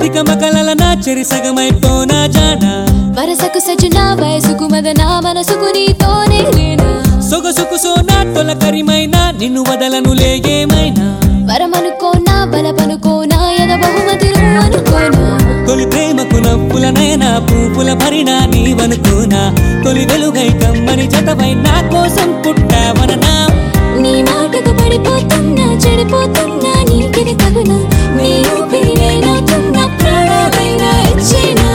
నాటిక మకలల నా చెరి సగమైపోనా జానా వరసకు సజన వయసుకు మదన మనసుకు నీతోనే లేనా సొగసుకు సోనా తొలకరిమైనా నిన్ను వదలను లేగేమైనా వరమనుకోనా బలపనుకోనా ఎద బహుమతిలో అనుకోనా తొలి ప్రేమకు నవ్వుల నయనా పూపుల భరినా నీవనుకోనా తొలి వెలుగై కమ్మని జతపై నా కోసం పుట్టావననా నీ మాటకు పడిపోతున్నా చెడిపోతున్నా నీకిది తగునా నీ ఊపిరి నేనవుతున్నా ప్రాణాలైనా ఇచ్చేనా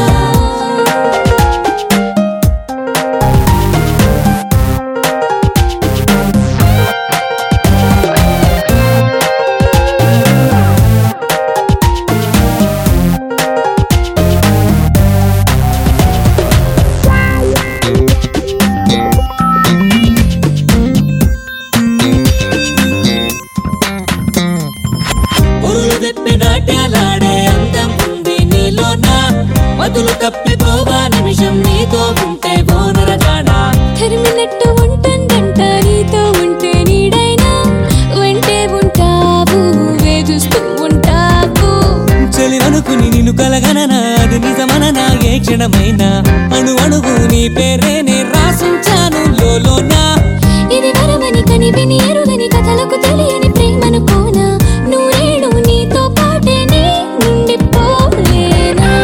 పొరులు తెప్పి నాట్యాలాడే అందం ఉంది నీలోనా మధులు తప్పిపోవా నిమిషం నీతో ఉంటే బోనర జానా తరిమినట్టు ఉంటుందంట నీతో ఉంటే నీడైనా వెంటే ఉంటావు వేధిస్తూ ఉంటావు చలి అనుకుని నిన్ను కలగననా అది నిజమననా ఏ క్షణమైనా అణు అణువు నీ పేరేనే రాసుంచాను లోలోనా ఇది వరమని కని విని ఎరుగని కథలకు తెలియని ప్రేమను కోనా నూరేడు నీతో పాటే నీ ఉండిపోలేనా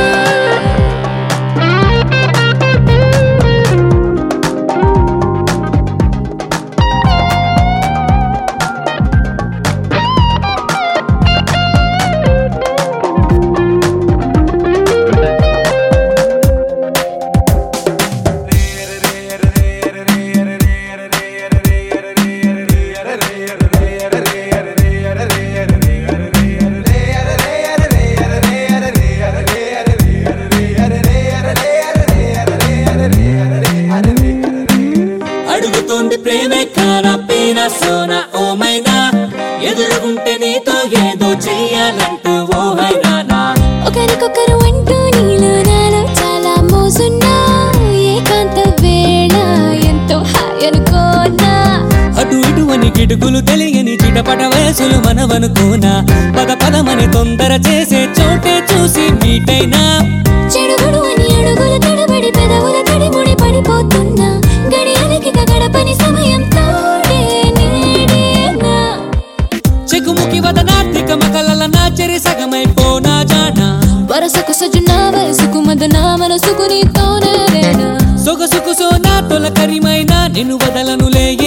అడుగుతోంది ప్రేమే కానా పీన సోనా ఓమైనా ఎదురుగుంటే నీతో ఏదో చెయ్యాలంటూ ఓ హైరానా ఒకరికొకరు అంటూ నీలో నాలో చాలా మోసున్నా ఏకాంత వేళ ఎంతో హాయ్ అనుకోనా అటు ఇటు అని కిటుకులు తెలియని చిటపట వయసులు మనవనుకోనా పద పదమని తొందర చేసే చోటే చూసి మీటైనా చెడుగుడు అని అడుగులు తడబడి పెదవుల తడిముడి పడిపోతున్నా గడియాలకి గడపని సమయం తోడే నేడేనా చెకుముకి వద నాటిక మకలల నా చెరి సగమైపోనా జానా వరసకు సజన వయసుకు మదన మనసుకు నీతోనే లేనా సొగసుకు సోనా తొలకరిమైనా నిన్ను వదలను లేయే